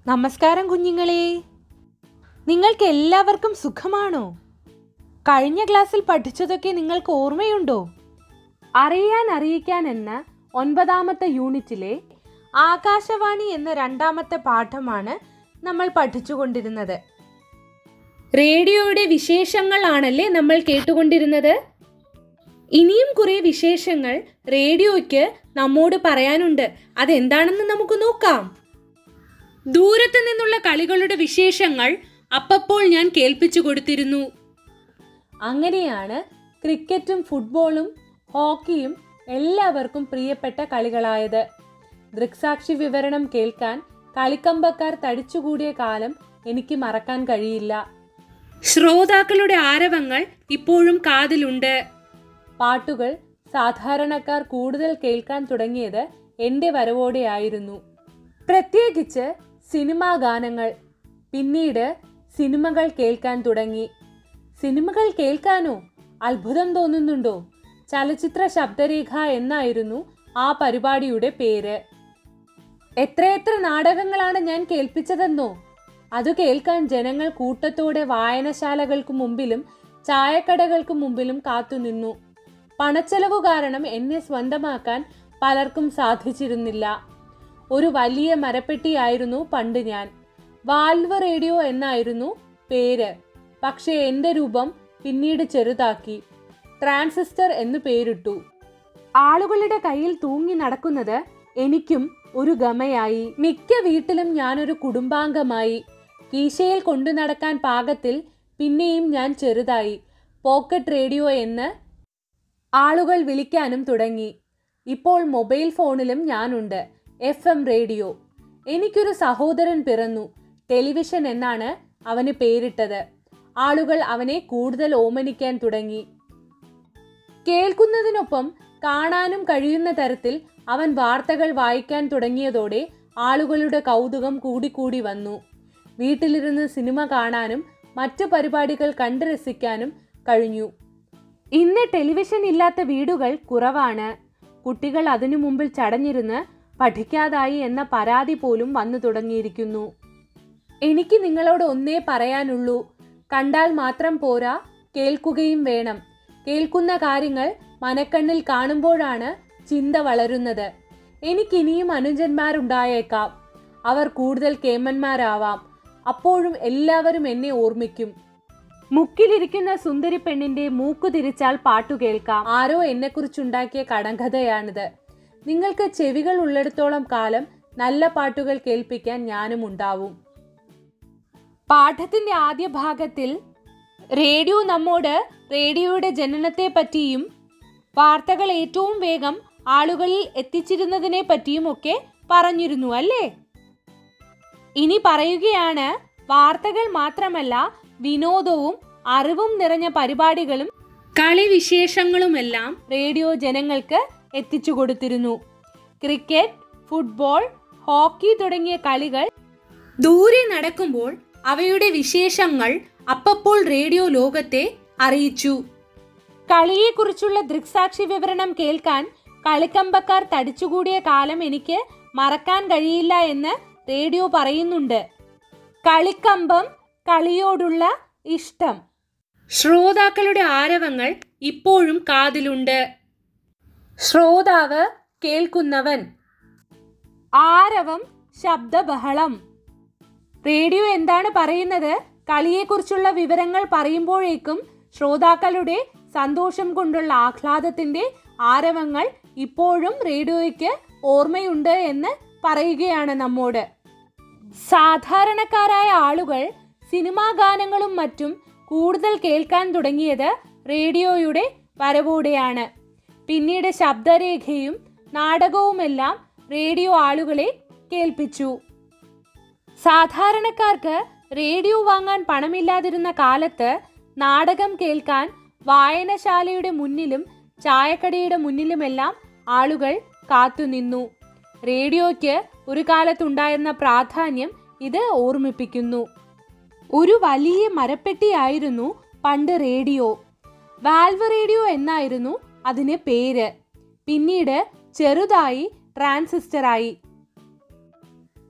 നമസ്കാരം കുഞ്ഞുങ്ങളെ നിങ്ങൾക്ക് എല്ലാവർക്കും സുഖമാണോ കഴിഞ്ഞ ക്ലാസ്സിൽ പഠിച്ചതൊക്കെ നിങ്ങൾക്ക് ഓർമ്മയുണ്ടോ അറിയാൻ അറിയിക്കാൻ എന്ന ഒൻപതാമത്തെ യൂണിറ്റിലെ ആകാശവാണി എന്ന രണ്ടാമത്തെ പാഠമാണ് നമ്മൾ പഠിച്ചുകൊണ്ടിരുന്നത് റേഡിയോയുടെ വിശേഷങ്ങളാണല്ലേ നമ്മൾ കേട്ടുകൊണ്ടിരുന്നത് ഇനിയും കുറേ വിശേഷങ്ങൾ റേഡിയോയ്ക്ക് നമ്മോട് പറയാനുണ്ട് അതെന്താണെന്ന് നമുക്ക് നോക്കാം ദൂരത്തു നിന്നുള്ള കളികളുടെ വിശേഷങ്ങൾ അപ്പപ്പോൾ ഞാൻ കേൾപ്പിച്ചു കൊടുത്തിരുന്നു അങ്ങനെയാണ് ക്രിക്കറ്റും ഫുട്ബോളും ഹോക്കിയും എല്ലാവർക്കും പ്രിയപ്പെട്ട കളികളായത് ദൃക്സാക്ഷി വിവരണം കേൾക്കാൻ കളിക്കമ്പക്കാർ തടിച്ചുകൂടിയ കാലം എനിക്ക് മറക്കാൻ കഴിയില്ല ശ്രോതാക്കളുടെ ആരവങ്ങൾ ഇപ്പോഴും കാതിലുണ്ട് പാട്ടുകൾ സാധാരണക്കാർ കൂടുതൽ കേൾക്കാൻ തുടങ്ങിയത് എൻ്റെ വരവോടെയായിരുന്നു പ്രത്യേകിച്ച് സിനിമാ ഗാനങ്ങൾ പിന്നീട് സിനിമകൾ കേൾക്കാൻ തുടങ്ങി സിനിമകൾ കേൾക്കാനോ അത്ഭുതം തോന്നുന്നുണ്ടോ ചലച്ചിത്ര ശബ്ദരേഖ എന്നായിരുന്നു ആ പരിപാടിയുടെ പേര് എത്രയെത്ര നാടകങ്ങളാണ് ഞാൻ കേൾപ്പിച്ചതെന്നോ അത് കേൾക്കാൻ ജനങ്ങൾ കൂട്ടത്തോടെ വായനശാലകൾക്ക് മുമ്പിലും ചായക്കടകൾക്ക് മുമ്പിലും കാത്തുനിന്നു പണച്ചെലവ് കാരണം എന്നെ സ്വന്തമാക്കാൻ പലർക്കും സാധിച്ചിരുന്നില്ല ഒരു വലിയ മരപ്പെട്ടിയായിരുന്നു പണ്ട് ഞാൻ വാൽവ് റേഡിയോ എന്നായിരുന്നു പേര് പക്ഷേ എൻ്റെ രൂപം പിന്നീട് ചെറുതാക്കി ട്രാൻസിസ്റ്റർ എന്ന് പേരിട്ടു ആളുകളുടെ കയ്യിൽ തൂങ്ങി നടക്കുന്നത് എനിക്കും ഒരു ഗമയായി മിക്ക വീട്ടിലും ഞാനൊരു കുടുംബാംഗമായി കീശയിൽ കൊണ്ടു നടക്കാൻ പാകത്തിൽ പിന്നെയും ഞാൻ ചെറുതായി പോക്കറ്റ് റേഡിയോ എന്ന് ആളുകൾ വിളിക്കാനും തുടങ്ങി ഇപ്പോൾ മൊബൈൽ ഫോണിലും ഞാനുണ്ട് എഫ് എം റേഡിയോ എനിക്കൊരു സഹോദരൻ പിറന്നു ടെലിവിഷൻ എന്നാണ് അവന് പേരിട്ടത് ആളുകൾ അവനെ കൂടുതൽ ഓമനിക്കാൻ തുടങ്ങി കേൾക്കുന്നതിനൊപ്പം കാണാനും കഴിയുന്ന തരത്തിൽ അവൻ വാർത്തകൾ വായിക്കാൻ തുടങ്ങിയതോടെ ആളുകളുടെ കൗതുകം കൂടിക്കൂടി വന്നു വീട്ടിലിരുന്ന് സിനിമ കാണാനും മറ്റു പരിപാടികൾ കണ്ടു രസിക്കാനും കഴിഞ്ഞു ഇന്ന് ടെലിവിഷൻ ഇല്ലാത്ത വീടുകൾ കുറവാണ് കുട്ടികൾ അതിനു മുമ്പിൽ ചടഞ്ഞിരുന്ന് പഠിക്കാതായി എന്ന പരാതി പോലും വന്നു തുടങ്ങിയിരിക്കുന്നു എനിക്ക് നിങ്ങളോട് ഒന്നേ പറയാനുള്ളൂ കണ്ടാൽ മാത്രം പോരാ കേൾക്കുകയും വേണം കേൾക്കുന്ന കാര്യങ്ങൾ മനക്കണ്ണിൽ കാണുമ്പോഴാണ് ചിന്ത വളരുന്നത് എനിക്കിനിയും അനുജന്മാരുണ്ടായേക്കാം അവർ കൂടുതൽ കേമന്മാരാവാം അപ്പോഴും എല്ലാവരും എന്നെ ഓർമ്മിക്കും മുക്കിലിരിക്കുന്ന സുന്ദരി പെണ്ണിന്റെ മൂക്കു തിരിച്ചാൽ പാട്ടു കേൾക്കാം ആരോ എന്നെക്കുറിച്ചുണ്ടാക്കിയ കടങ്കഥയാണിത് നിങ്ങൾക്ക് ചെവികൾ ഉള്ളിടത്തോളം കാലം നല്ല പാട്ടുകൾ കേൾപ്പിക്കാൻ ഞാനും ഉണ്ടാവും പാഠത്തിന്റെ ആദ്യ ഭാഗത്തിൽ റേഡിയോ നമ്മോട് റേഡിയോയുടെ ജനനത്തെ പറ്റിയും വാർത്തകൾ ഏറ്റവും വേഗം ആളുകളിൽ എത്തിച്ചിരുന്നതിനെ പറ്റിയും ഒക്കെ പറഞ്ഞിരുന്നു അല്ലേ ഇനി പറയുകയാണ് വാർത്തകൾ മാത്രമല്ല വിനോദവും അറിവും നിറഞ്ഞ പരിപാടികളും കളി വിശേഷങ്ങളുമെല്ലാം റേഡിയോ ജനങ്ങൾക്ക് എത്തിച്ചു കൊടുത്തിരുന്നു ക്രിക്കറ്റ് ഫുട്ബോൾ ഹോക്കി തുടങ്ങിയ കളികൾ ദൂരെ നടക്കുമ്പോൾ അവയുടെ വിശേഷങ്ങൾ അപ്പപ്പോൾ റേഡിയോ ലോകത്തെ അറിയിച്ചു കളിയെക്കുറിച്ചുള്ള ദൃക്സാക്ഷി വിവരണം കേൾക്കാൻ കളിക്കമ്പക്കാർ തടിച്ചുകൂടിയ കാലം എനിക്ക് മറക്കാൻ കഴിയില്ല എന്ന് റേഡിയോ പറയുന്നുണ്ട് കളിക്കമ്പം കളിയോടുള്ള ഇഷ്ടം ശ്രോതാക്കളുടെ ആരവങ്ങൾ ഇപ്പോഴും കാതിലുണ്ട് ശ്രോതാവ് കേൾക്കുന്നവൻ ആരവം ശബ്ദബഹളം റേഡിയോ എന്താണ് പറയുന്നത് കളിയെക്കുറിച്ചുള്ള വിവരങ്ങൾ പറയുമ്പോഴേക്കും ശ്രോതാക്കളുടെ സന്തോഷം കൊണ്ടുള്ള ആഹ്ലാദത്തിന്റെ ആരവങ്ങൾ ഇപ്പോഴും റേഡിയോയ്ക്ക് ഓർമ്മയുണ്ട് എന്ന് പറയുകയാണ് നമ്മോട് സാധാരണക്കാരായ ആളുകൾ സിനിമാ ഗാനങ്ങളും മറ്റും കൂടുതൽ കേൾക്കാൻ തുടങ്ങിയത് റേഡിയോയുടെ വരവോടെയാണ് പിന്നീട് ശബ്ദരേഖയും നാടകവുമെല്ലാം റേഡിയോ ആളുകളെ കേൾപ്പിച്ചു സാധാരണക്കാർക്ക് റേഡിയോ വാങ്ങാൻ പണമില്ലാതിരുന്ന കാലത്ത് നാടകം കേൾക്കാൻ വായനശാലയുടെ മുന്നിലും ചായക്കടയുടെ മുന്നിലുമെല്ലാം ആളുകൾ കാത്തുനിന്നു റേഡിയോയ്ക്ക് ഒരു കാലത്തുണ്ടായിരുന്ന പ്രാധാന്യം ഇത് ഓർമ്മിപ്പിക്കുന്നു ഒരു വലിയ മരപ്പെട്ടിയായിരുന്നു പണ്ട് റേഡിയോ വാൽവ് റേഡിയോ എന്നായിരുന്നു അതിന് പേര് പിന്നീട് ചെറുതായി ട്രാൻസിസ്റ്ററായി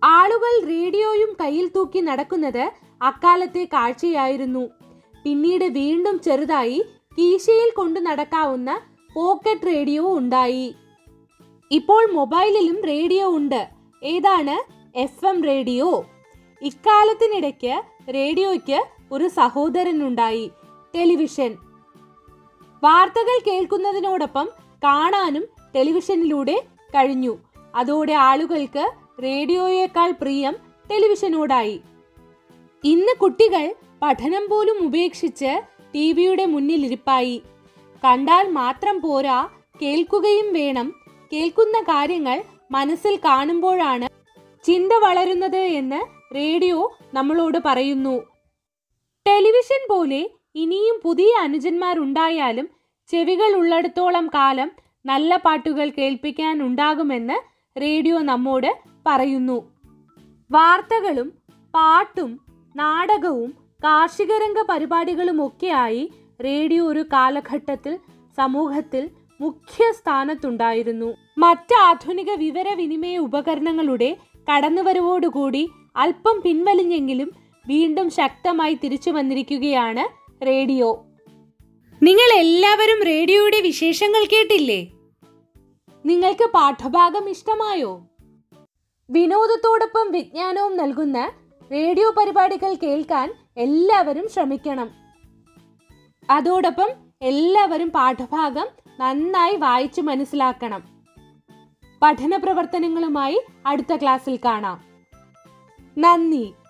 ആളുകൾ റേഡിയോയും കയ്യിൽ തൂക്കി നടക്കുന്നത് അക്കാലത്തെ കാഴ്ചയായിരുന്നു പിന്നീട് വീണ്ടും ചെറുതായി കീശയിൽ കൊണ്ടു നടക്കാവുന്ന പോക്കറ്റ് റേഡിയോ ഉണ്ടായി ഇപ്പോൾ മൊബൈലിലും റേഡിയോ ഉണ്ട് ഏതാണ് എഫ് എം റേഡിയോ ഇക്കാലത്തിനിടയ്ക്ക് റേഡിയോയ്ക്ക് ഒരു സഹോദരനുണ്ടായി ടെലിവിഷൻ വാർത്തകൾ കേൾക്കുന്നതിനോടൊപ്പം കാണാനും ടെലിവിഷനിലൂടെ കഴിഞ്ഞു അതോടെ ആളുകൾക്ക് റേഡിയോയേക്കാൾ പ്രിയം ടെലിവിഷനോടായി ഇന്ന് കുട്ടികൾ പഠനം പോലും ഉപേക്ഷിച്ച് ടി വിയുടെ മുന്നിലിരിപ്പായി കണ്ടാൽ മാത്രം പോരാ കേൾക്കുകയും വേണം കേൾക്കുന്ന കാര്യങ്ങൾ മനസ്സിൽ കാണുമ്പോഴാണ് ചിന്ത വളരുന്നത് എന്ന് റേഡിയോ നമ്മളോട് പറയുന്നു ടെലിവിഷൻ പോലെ ഇനിയും പുതിയ അനുജന്മാരുണ്ടായാലും ചെവികൾ ഉള്ളിടത്തോളം കാലം നല്ല പാട്ടുകൾ കേൾപ്പിക്കാൻ ഉണ്ടാകുമെന്ന് റേഡിയോ നമ്മോട് പറയുന്നു വാർത്തകളും പാട്ടും നാടകവും കാർഷിക രംഗ പരിപാടികളുമൊക്കെയായി റേഡിയോ ഒരു കാലഘട്ടത്തിൽ സമൂഹത്തിൽ മുഖ്യ സ്ഥാനത്തുണ്ടായിരുന്നു മറ്റ് ആധുനിക വിവരവിനിമയ ഉപകരണങ്ങളുടെ കടന്നുവരവോടുകൂടി അല്പം പിൻവലിഞ്ഞെങ്കിലും വീണ്ടും ശക്തമായി തിരിച്ചു വന്നിരിക്കുകയാണ് റേഡിയോ നിങ്ങൾ എല്ലാവരും റേഡിയോയുടെ വിശേഷങ്ങൾ കേട്ടില്ലേ നിങ്ങൾക്ക് പാഠഭാഗം ഇഷ്ടമായോ വിനോദത്തോടൊപ്പം വിജ്ഞാനവും നൽകുന്ന റേഡിയോ പരിപാടികൾ കേൾക്കാൻ എല്ലാവരും ശ്രമിക്കണം അതോടൊപ്പം എല്ലാവരും പാഠഭാഗം നന്നായി വായിച്ചു മനസ്സിലാക്കണം പഠന പ്രവർത്തനങ്ങളുമായി അടുത്ത ക്ലാസ്സിൽ കാണാം നന്ദി